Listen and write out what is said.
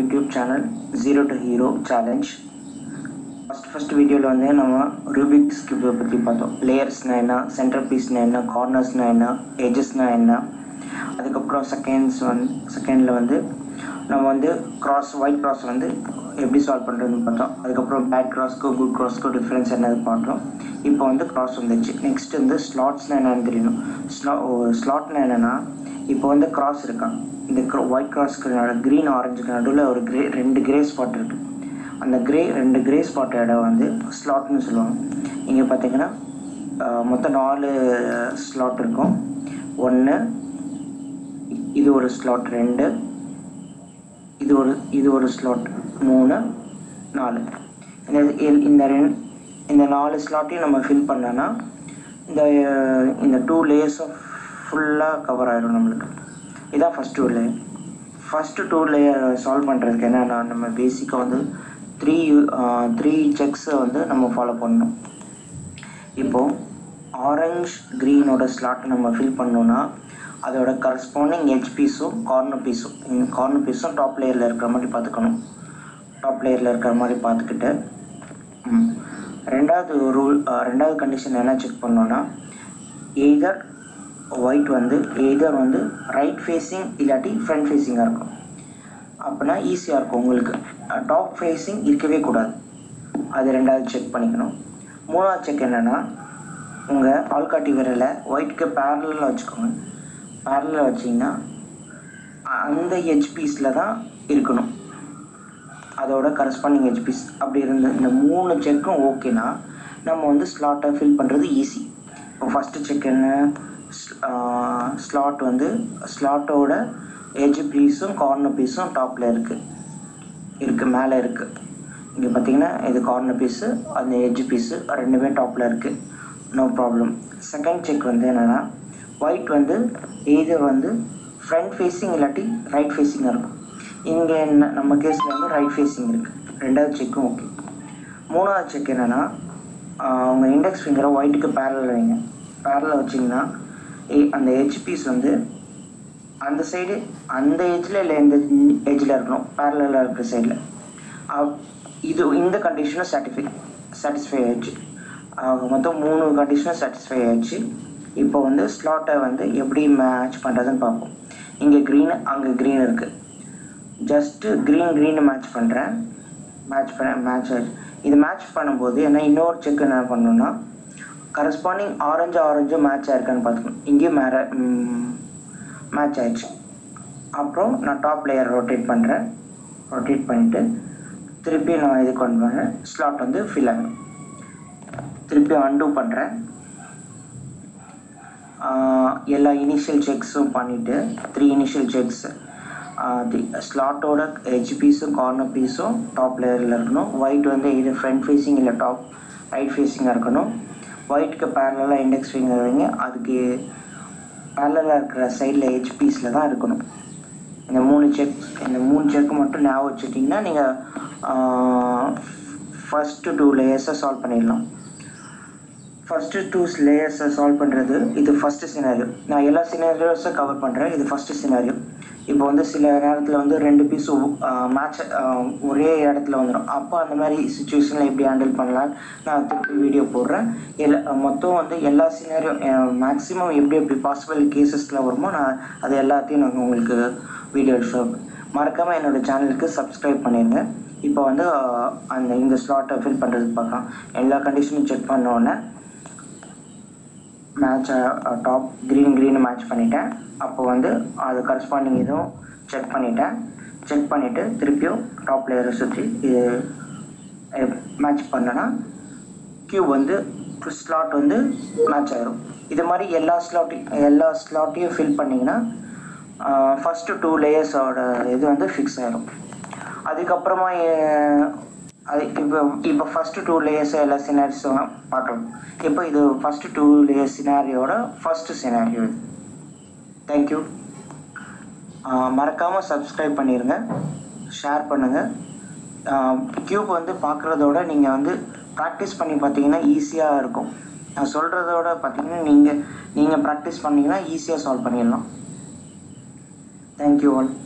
YouTube channel zero to hero challenge first first வீடியோவில் வந்து நம்ம ரூபிக்ஸ் கியூபை பற்றி பார்த்தோம் லேயர்ஸ்னால் என்ன சென்டர் பீஸ்னால் என்ன கார்னர்ஸ்னால் என்ன எஜஸ்னால் என்ன அதுக்கப்புறம் செகண்ட்ஸ் வந்து செகண்டில் வந்து நம்ம வந்து கிராஸ் ஒயிட் கிராஸ் வந்து எப்படி சால்வ் பண்ணுறதுன்னு பார்த்தோம் அதுக்கப்புறம் பேட் கிராஸ்க்கோ குட் கிராஸ்க்கோ டிஃப்ரென்ஸ் என்னது பார்த்தோம் இப்போ வந்து கிராஸ் வந்துச்சு நெக்ஸ்ட் வந்து ஸ்லாட்ஸ்னால் என்னன்னு தெரியணும் ஸ்லா ஸ்லாட்னா என்னென்னா இப்போ வந்து கிராஸ் இருக்கான் இந்த ஒயிட் கிராஸ்க்கு க்ரீன் ஆரஞ்சுக்கு நடுவில் ஒரு கிரே ரெண்டு கிரே ஸ்பாட் இருக்குது அந்த கிரே ரெண்டு கிரே ஸ்பாட் இடம் வந்து ஸ்லாட்னு சொல்லுவாங்க இங்கே பார்த்தீங்கன்னா ஆஹ், மொத்தம் நாலு ஸ்லாட் இருக்கும் ஒன்று இது ஒரு ஸ்லாட் ரெண்டு இது ஒரு இது ஒரு ஸ்லாட் மூணு நாலு இந்த இ- இந்த ரெண்டு இந்த நாலு ஸ்லாட்டையும் நம்ம ஃபில் பண்ணோன்னா இந்த அஹ், இந்த டூ லேயர்ஸும் ஃபுல்லாக கவர் ஆயிடும் நம்மளுக்கு இதான் first two layer first two layer solve பண்ணுறதுக்கு என்னென்னா நம்ம பேசிக்காக வந்து த்ரீ த்ரீ செக்ஸை வந்து நம்ம ஃபாலோ பண்ணணும் இப்போது ஆரஞ்ச் க்ரீனோட ஸ்லாட்டை நம்ம ஃபில் பண்ணோன்னா அதோட கரஸ்பாண்டிங் எட்ஜ் பீஸும் கார்னர் பீஸும் இந்த கார்னர் பீஸும் டாப் லேயரில் இருக்கிற மாதிரி பார்த்துக்கணும் டாப் லேயரில் இருக்கிற மாதிரி பார்த்துக்கிட்டு ம், ரெண்டாவது ரூல் ரெண்டாவது கண்டிஷன் என்ன செக் பண்ணோன்னா எய்தர் ஒயிட் வந்து எய்தர் வந்து ரைட் ஃபேஸிங் இல்லாட்டி ஃப்ரண்ட் ஃபேஸிங்காக இருக்கும் அப்படின்னா ஈஸியாக இருக்கும் உங்களுக்கு டாப் ஃபேஸிங் இருக்கவே கூடாது அது ரெண்டாவது செக் பண்ணிக்கணும் மூணாவது செக் என்னென்னா உங்கள் ஆள்காட்டி விரலை ஒயிட்க்கு பேரலில் வச்சுக்கோங்க பேரலில் வச்சிங்கன்னா அந்த எட்ஜ் பீஸில் தான் இருக்கணும் அதோட கரஸ்பாண்டிங் எட்ஜ் பீஸ் அப்படி இருந்த இந்த மூணு செக்கும் ஓகேனா நம்ம வந்து ஸ்லாட்டை ஃபில் பண்ணுறது ஈஸி இப்போ ஃபஸ்ட்டு செக் என்ன ஸ்லாட் வந்து ஸ்லாட்டோட எட்ஜ் பீஸும் கார்னர் பீஸும் டாப்பில் இருக்குது இருக்குது மேலே இருக்குது இங்கே பார்த்தீங்கன்னா இது கார்னர் பீஸு அந்த எட்ஜ் பீஸு ரெண்டுமே டாப்பில் இருக்குது நோ ப்ராப்ளம் செகண்ட் செக் வந்து என்னென்னா ஒயிட் வந்து எய்தர் வந்து ஃப்ரண்ட் ஃபேஸிங் இல்லாட்டி ரைட் ஃபேஸிங்காக இருக்கும் இங்கே என்ன நம்ம கேஸில் வந்து ரைட் ஃபேஸிங் இருக்குது ரெண்டாவது செக்கும் ஓகே மூணாவது செக் என்னென்னா உங்கள் இண்டெக்ஸ் ஃபிங்கரை ஒயிட்டுக்கு பேரலில் வைங்க பேரலில் வச்சிங்கன்னா ஏ- அந்த எட்ஜ் பீஸ் வந்து அந்த சைடு அந்த எட்ஜில் இல்லை இந்த எட்ஜில் இருக்கணும் பேரலாக இருக்கிற சைடில் இது இந்த கண்டிஷனும் சாட்டிஃபை சாட்டிஸ்ஃபை ஆயிடுச்சு ஆக மொத்தம் மூணு கண்டிஷனும் சாட்டிஸ்ஃபை ஆயிடுச்சு இப்போ வந்து ஸ்லாட்டை வந்து எப்படி மேட்ச் பண்ணுறதுன்னு பார்ப்போம் இங்கே க்ரீன் அங்கே க்ரீன் இருக்குது ஜஸ்ட்டு க்ரீன் க்ரீனை மேட்ச் பண்ணுறேன் மேட்ச் பண்ண மேட்ச் ஆயிடுச்சு இது மேட்ச் பண்ணும்போது என்ன இன்னொரு செக் என்ன பண்ணணும்னா கரஸ்பாண்டிங் ஆரஞ்சு ஆரஞ்சு மேட்ச் ஆயிருக்கான்னு பார்த்துக்கணும் இங்கேயும் மேர மேட்ச் ஆயிடுச்சு அப்புறம் நான் டாப் லேயர் ரொட்டேட் பண்ணுறேன் ரொட்டேட் பண்ணிவிட்டு திருப்பி நான் இது கொண்டு வரேன் ஸ்லாட் வந்து ஃபில் ஆகும் திருப்பி அன்டூ பண்ணுறேன் எல்லா இனிஷியல் செக்ஸும் பண்ணிவிட்டு த்ரீ இனிஷியல் செக்ஸ் ஸ்லாட்டோட எட்ஜ் பீஸும் கார்னர் பீஸும் டாப் லேயரில் இருக்கணும் ஒயிட் வந்து இது ஃப்ரண்ட் ஃபேஸிங் இல்லை டாப் ரைட் ஃபேஸிங்காக இருக்கணும் ஒயிட்க்கு பேரலாக இண்டெக்ஸ் ஃபிங்கர் வைங்க அதுக்கு பேரலாக இருக்கிற சைடில் எட்ஜ் பீஸில் தான் இருக்கணும் இந்த மூணு செக் இந்த மூணு செக் மட்டும் ஞாபகம் வச்சுட்டிங்கன்னா நீங்கள் ஃபஸ்ட்டு டூ லேயர்ஸை சால்வ் பண்ணிடலாம் ஃபஸ்ட்டு டூ லேயர்ஸை சால்வ் பண்ணுறது இது ஃபஸ்ட்டு சினாரியோ நான் எல்லா சினாரியோஸும் கவர் பண்ணுறேன் இது ஃபஸ்ட்டு சினாரியோ இப்போ வந்து சில நேரத்தில் வந்து ரெண்டு பீஸும் மேட்ச் ஒரே இடத்துல வந்துடும் அப்போ அந்த மாதிரி சுச்சுவேஷனில் எப்படி ஹேண்டில் பண்ணலாம் நான் திருப்பி வீடியோ போடுறேன் எல்லா மொத்தம் வந்து எல்லா சினாரியோ மேக்ஸிமம் எப்படி எப்படி பாசிபிள் கேசஸில் வருமோ நான் அது எல்லாத்தையும் நான் உங்களுக்கு வீடியோ ஷோ மறக்காமல் என்னோட சேனலுக்கு சப்ஸ்கிரைப் பண்ணிடுங்க இப்போ வந்து அஹ், அந்த இந்த ஸ்லாட்டை ஃபில் பண்ணுறதுக்கு பார்க்கலாம் எல்லா கண்டிஷனும் செக் பண்ண உடனே match top green green match பண்ணிட்டேன் அப்போ வந்து அது கரஸ்பாண்டிங் இதுவும் செக் பண்ணிட்டேன் செக் பண்ணிவிட்டு திருப்பியும் டாப் லேயரை சுற்றி இது மேட்ச் பண்ணனா கியூப் வந்து ஸ்லாட் வந்து மேட்ச் ஆயிரும் இது மாதிரி எல்லா ஸ்லாட்டையும் எல்லா ஸ்லாட்டையும் ஃபில் பண்ணிங்கன்னா ஃபஸ்ட்டு டூ லேயர்ஸோட இது வந்து ஃபிக்ஸ் ஆயிரும் அதுக்கப்புறமா அஹ், அது இப்போ இப்போ ஃபஸ்ட்டு டூ லேயர்ஸ் எல்லா சினாரிஸும் பார்க்கலாம் இப்போ இது ஃபஸ்ட்டு டூ லேயர் சினாரியோட ஃபஸ்ட்டு சினாரியோ இது தேங்க்யூ மறக்காமல் சப்ஸ்கிரைப் பண்ணிடுங்க ஷேர் பண்ணுங்கள் க்யூப் வந்து பார்க்குறதோட நீங்கள் வந்து ப்ராக்டிஸ் பண்ணி பார்த்தீங்கன்னா ஈஸியாக இருக்கும் நான் சொல்கிறதோட பார்த்தீங்கன்னா நீங்கள் நீங்கள் ப்ராக்டிஸ் பண்ணீங்கன்னா ஈஸியாக சால்வ் பண்ணிடலாம் தேங்க்யூ ஆல்